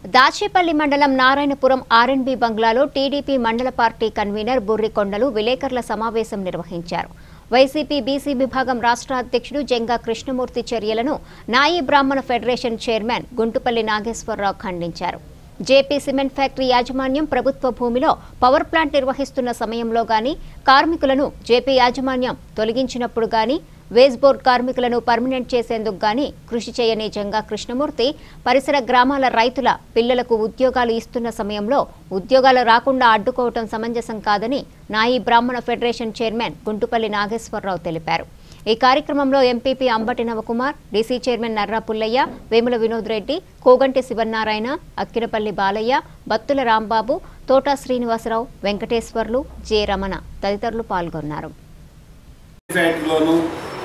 దాచేపల్లి మండలం నారాయణపురం ఆర్ఎన్బి బంగ్లాలో టీడీపీ మండల పార్టీ కన్వీనర్ బుర్రికొండలు విలేకరుల సమావేశం నిర్వహించారు వైసీపీ బీసీ విభాగం రాష్ట్ర అధ్యక్షుడు జంగా కృష్ణమూర్తి చర్యలను నాయి బ్రాహ్మణ ఫెడరేషన్ చైర్మన్ గుంటుపల్లి నాగేశ్వరరావు ఖండించారు జేపీ సిమెంట్ ఫ్యాక్టరీ యాజమాన్యం ప్రభుత్వ భూమిలో పవర్ ప్లాంట్ నిర్వహిస్తున్న సమయంలో గాని కార్మికులను జేపీ యాజమాన్యం తొలగించినప్పుడు గాని వేజ్ బోర్డ్ కార్మికులను పర్మనెంట్ చేసేందుకు గాని కృషి చేయని జంగా కృష్ణమూర్తి పరిసర గ్రామాల రైతుల పిల్లలకు ఉద్యోగాలు ఇస్తున్న సమయంలో ఉద్యోగాలు రాకుండా అడ్డుకోవటం సమంజసం కాదని నాయి బ్రాహ్మణ ఫెడరేషన్ చైర్మన్ గుంటుపల్లి నాగేశ్వరరావు తెలిపారు ఈ కార్యక్రమంలో MPP Ambati Navakumar DC chairman Narra Pullaiah Vemula Vinod Reddy Koganti Sivannarayana Akkinapalli Balaiah Battula Rambabu Thota Srinivasa Rao Venkateswarlu J Ramana తదితరులు పాల్గొన్నారు ఫ్యాక్టరీలోను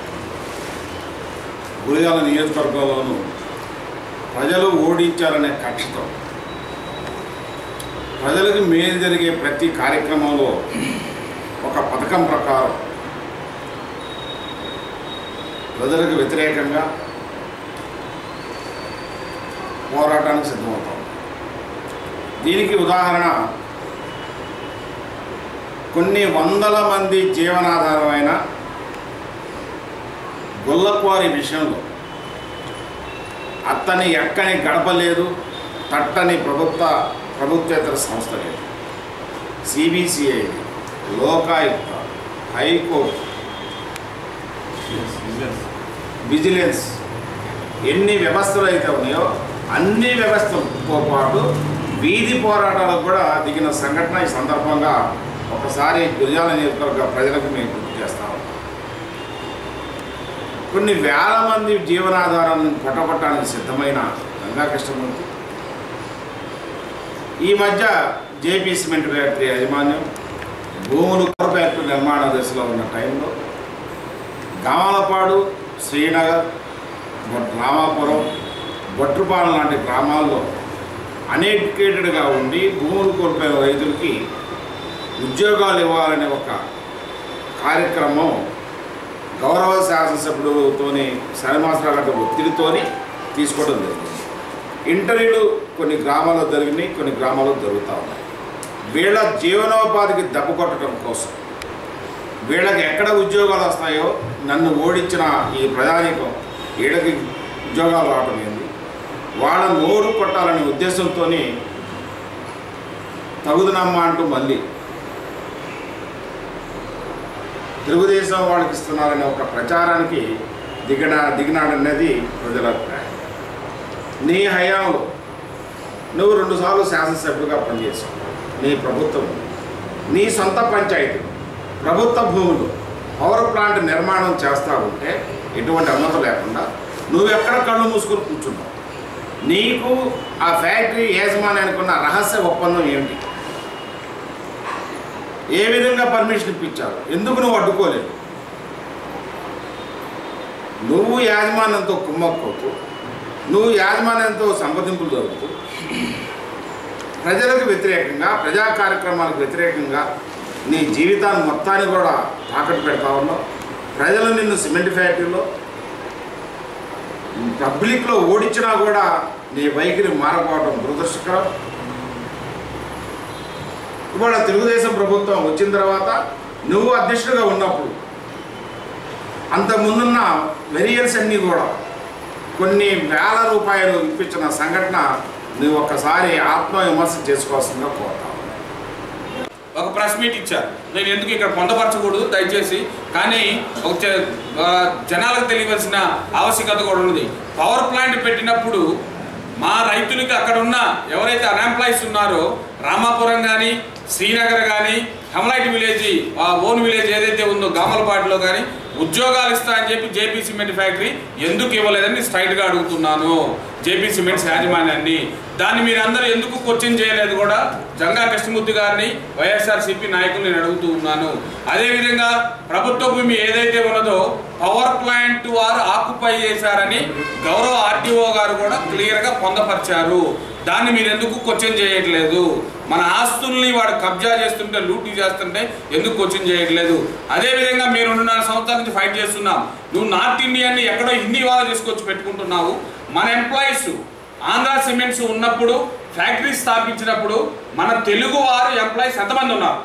గురిజాల నియోజకవర్గంలోను ప్రజలు ఓడించారనే కక్షతో ప్రజలకు మేలు జరిగే ప్రతి కార్యక్రమంలో ఒక పథకం ప్రకారం ప్రజలకు వ్యతిరేకంగా పోరాటానికి సిద్ధమవుతాం దీనికి ఉదాహరణ కొన్ని వందల మంది జీవనాధారమైన గొల్లక్వారి విషయంలో అతని ఎక్కని గడప లేదు తట్టని ప్రభుత్వ ప్రభుత్వేతర సంస్థ లేదు సిబిసిఐ లోకాయుక్త హైకోర్టు విజిలెన్స్ ఎన్ని వ్యవస్థలు అయితే ఉన్నాయో అన్ని వ్యవస్థలతో పాటు వీధి పోరాటాలకు కూడా దిగిన సంఘటన ఈ సందర్భంగా ఒకసారి గురిజాల నియోజకవర్గ ప్రజలకు మేము గుర్తు చేస్తాము కొన్ని వేల మంది జీవనాధారాలను పట్టగొట్టడానికి సిద్ధమైన గంగా కృష్ణమూర్తి ఈ మధ్య జేపీ సిమెంట్ ఫ్యాక్టరీ యాజమాన్యం భూములు కోర్ ఫ్యాక్టరీ నిర్మాణ దశలో ఉన్న టైంలో గామలపాడు శ్రీనగర్ బొట్- రామాపురం బొట్రుపాలెం లాంటి గ్రామాల్లో అన్ఎడ్యుకేటెడ్గా ఉండి భూములు కోల్పోయిన రైతులకి ఉద్యోగాలు ఇవ్వాలనే ఒక కార్యక్రమం గౌరవ శాసనసభ్యులతోని శ్రీనివాసరావు గారి ఒత్తిడితోని తీసుకోవడం జరిగింది ఇంటర్వ్యూలు కొన్ని గ్రామాల్లో జరిగినాయి కొన్ని గ్రామాల్లో జరుగుతూ ఉన్నాయి వీళ్ళ జీవనోపాధికి దెబ్బ కొట్టడం కోసం వీళ్ళకి ఎక్కడ ఉద్యోగాలు వస్తాయో నన్ను ఓడించిన ఈ ప్రధానికం వీళ్ళకి ఉద్యోగాలు రావటం ఏంది వాళ్ళ నోరు కొట్టాలనే ఉద్దేశంతో తగుదనమ్మా అంటూ మళ్ళీ తెలుగుదేశం వాళ్ళకి ఇస్తున్నారనే ఒక ప్రచారానికి దిగన దిగినాడనేది ప్రజల అభిప్రాయం నీ హయాంలో నువ్వు రెండుసార్లు శాసనసభ్యుడిగా పనిచేసావు నీ ప్రభుత్వం నీ సొంత పంచాయతీ ప్రభుత్వ భూములు పవర్ ప్లాంట్ నిర్మాణం చేస్తా ఉంటే ఎటువంటి అనుమతి లేకుండా నువ్వు ఎక్కడ కళ్ళు మూసుకొని కూర్చున్నావు నీకు ఆ ఫ్యాక్టరీ యాజమాన్యానికి ఉన్న రహస్య ఒప్పందం ఏమిటి ఏ విధంగా పర్మిషన్ ఇప్పించారు ఎందుకు నువ్వు అడ్డుకోలేదు నువ్వు యాజమాన్యంతో కుమ్మక్కోతూ నువ్వు యాజమాన్యంతో సంప్రదింపులు జరుపుతూ ప్రజలకు వ్యతిరేకంగా ప్రజా కార్యక్రమాలకు వ్యతిరేకంగా నీ జీవితాన్ని మొత్తాన్ని కూడా తాకట్టు పెడతా ఉన్నావు ప్రజలు నిన్ను సిమెంట్ ఫ్యాక్టరీలో పబ్లిక్లో ఓడించినా కూడా నీ వైఖరి మారకపోవడం దురదృష్టకరం ఇవాళ తెలుగుదేశం ప్రభుత్వం వచ్చిన తర్వాత నువ్వు అధ్యక్షుడిగా ఉన్నప్పుడు అంత ముందున్న వెరియన్స్ అన్నీ కూడా కొన్ని వేల రూపాయలు ఇప్పించిన సంఘటన నువ్వు ఒక్కసారి ఆత్మవిమర్శ చేసుకోవాల్సిందిగా కోరుతావు ఒక ప్రెస్ మీట్ ఇచ్చారు నేను ఎందుకు ఇక్కడ పొందపరచకూడదు దయచేసి కానీ ఒక చ- ఆ, జనాలకు తెలియవలసిన ఆవశ్యకత కూడా ఉంది పవర్ ప్లాంట్ పెట్టినప్పుడు మా రైతులకి అక్కడ ఉన్న ఎవరైతే అన్ఎంప్లాయీస్ ఉన్నారో రామాపురం కానీ శ్రీనగర్ కానీ హమలైట్ విలేజ్ ఆ ఓన్ విలేజ్ ఏదైతే ఉందో గామలపాటిలో కానీ ఉద్యోగాలు ఇస్తా అని చెప్పి జేపీ సిమెంట్ ఫ్యాక్టరీ ఎందుకు ఇవ్వలేదని స్ట్రైట్గా అడుగుతున్నాను జేపీ సిమెంట్స్ యాజమాన్యాన్ని దాన్ని మీరందరూ ఎందుకు క్వశ్చన్ చేయలేదు కూడా జంగా కృష్ణమూర్తి గారిని వైఎస్ఆర్సీపీ నాయకులు నేను అడుగుతూ ఉన్నాను అదేవిధంగా ప్రభుత్వ భూమి ఏదైతే ఉన్నదో పవర్ ప్లాంట్ వారు ఆక్యుపై చేశారని గౌరవ ఆర్టీఓ గారు కూడా క్లియర్గా పొందపరిచారు దాన్ని మీరు ఎందుకు క్వశ్చన్ చేయట్లేదు మన ఆస్తుల్ని వాడు కబ్జా చేస్తుంటే లూటీ చేస్తుంటే ఎందుకు క్వశ్చన్ చేయట్లేదు అదేవిధంగా మీరు రెండున్నర సంవత్సరాల నుంచి ఫైట్ చేస్తున్నాం నువ్వు నార్త్ ఇండియాని ఎక్కడో హిందీ వాళ్ళు తీసుకొచ్చి పెట్టుకుంటున్నావు మన ఎంప్లాయీస్ ఆంధ్ర సిమెంట్స్ ఉన్నప్పుడు ఫ్యాక్టరీ స్థాపించినప్పుడు మన తెలుగు వారు ఎంప్లాయీస్ ఎంతమంది ఉన్నారు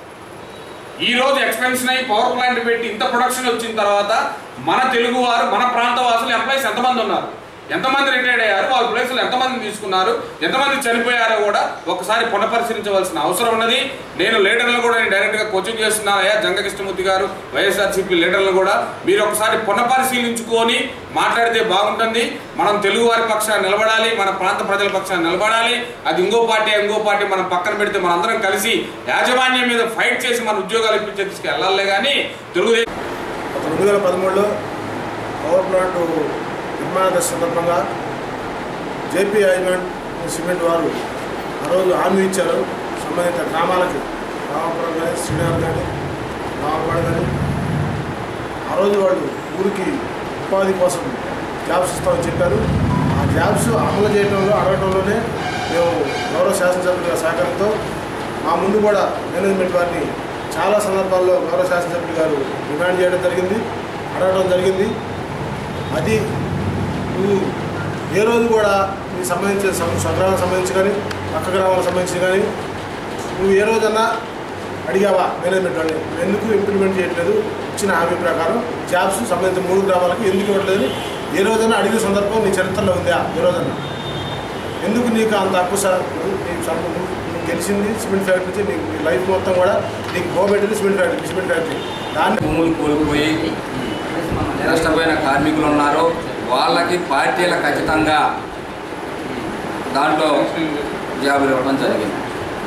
ఈ రోజు ఎక్స్పెన్షన్ అయ్యి పవర్ ప్లాంట్ పెట్టి ఇంత ప్రొడక్షన్ వచ్చిన తర్వాత మన తెలుగు వారు మన ప్రాంత వాసులు ఎంప్లాయీస్ ఎంతమంది ఉన్నారు ఎంతమంది రిటైర్డ్ అయ్యారు వాళ్ళ ప్లేసులు ఎంతమంది తీసుకున్నారు ఎంతమంది చనిపోయారో కూడా ఒకసారి పునఃపరిశీలించవలసిన అవసరం ఉన్నది నేను లీడర్లు కూడా నేను డైరెక్ట్గా కోచింగ్ చేస్తున్నాను అయ్యా జంగ కృష్ణమూర్తి గారు వైఎస్ఆర్సీపీ లీడర్లు కూడా మీరు ఒకసారి పునఃపరిశీలించుకొని మాట్లాడితే బాగుంటుంది మనం తెలుగు వారి పక్షాన్ని నిలబడాలి మన ప్రాంత ప్రజల పక్షాన్ని నిలబడాలి అది ఇంకో పార్టీ ఇంకో పార్టీ మనం పక్కన పెడితే మనందరం కలిసి యాజమాన్యం మీద ఫైట్ చేసి మన ఉద్యోగాలు ఇప్పించే తీసుకెళ్ళాలి కానీ తెలుగుదేశం గత రెండు వేల పదమూడులో పవర్ ప్లాంట్ నిర్మాణ దశ సందర్భంగా జేపీ ఐలాండ్ సిమెంట్ వారు ఆ రోజు హామీ ఇచ్చారు సంబంధిత గ్రామాలకి రామపురం కానీ శ్రీనగర్ కానీ రామపాడు కానీ ఆ రోజు వాళ్ళు ఊరికి ఉపాధి కోసం జాబ్స్ ఇస్తామని చెప్పారు ఆ జాబ్స్ అమలు చేయడంలో అడగడంలోనే మేము గౌరవ శాసనసభ్యుల సహకారంతో మా ముందు కూడా మేనేజ్మెంట్ వారిని చాలా సందర్భాల్లో గౌరవ శాసనసభ్యులు గారు డిమాండ్ చేయడం జరిగింది అడగడం జరిగింది అది నువ్వు ఏ రోజు కూడా నీకు సంబంధించిన సం- స్వగ్రామానికి సంబంధించి కానీ పక్క గ్రామాలకు సంబంధించి కానీ నువ్వు ఏ రోజన్నా అడిగావా మేనేజ్మెంట్ వాళ్ళని ఎందుకు ఇంప్లిమెంట్ చేయట్లేదు ఇచ్చిన హామీ ప్రకారం జాబ్స్ సంబంధించిన మూడు గ్రామాలకు ఎందుకు ఇవ్వట్లేదు ఏ రోజైనా అడిగిన సందర్భం నీ చరిత్రలో ఉందా ఏ రోజన్నా ఎందుకు నీకు అంత హక్కు సార్ నీకు సం- నువ్వు నువ్వు గెలిచింది సిమెంట్ ఫ్యాక్టరీ నుంచి నీకు నీ లైఫ్ మొత్తం కూడా నీకు గోబెట్టింది సిమెంట్ ఫ్యాక్టరీ సిమెంట్ ఫ్యాక్టరీ దాన్ని భూములు కోల్పోయి నష్టపోయిన కార్మికులు ఉన్నారు వాళ్ళకి పార్టీలు ఖచ్చితంగా దాంట్లో జాబులు ఇవ్వడం జరిగింది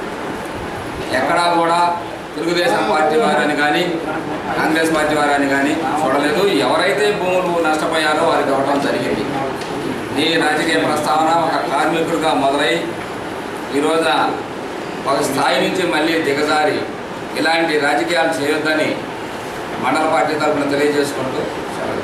ఎక్కడా కూడా తెలుగుదేశం పార్టీ వారని కానీ కాంగ్రెస్ పార్టీ వారని కానీ చూడలేదు ఎవరైతే భూములు నష్టపోయారో వారికి ఇవ్వడం జరిగింది ఈ రాజకీయ ప్రస్తావన ఒక కార్మికుడిగా మొదలై ఈ రోజున ఒక స్థాయి నుంచి మళ్ళీ దిగజారి ఇలాంటి రాజకీయాలు చేయొద్దని మండల పార్టీ తరఫున తెలియజేసుకుంటూ సెలవు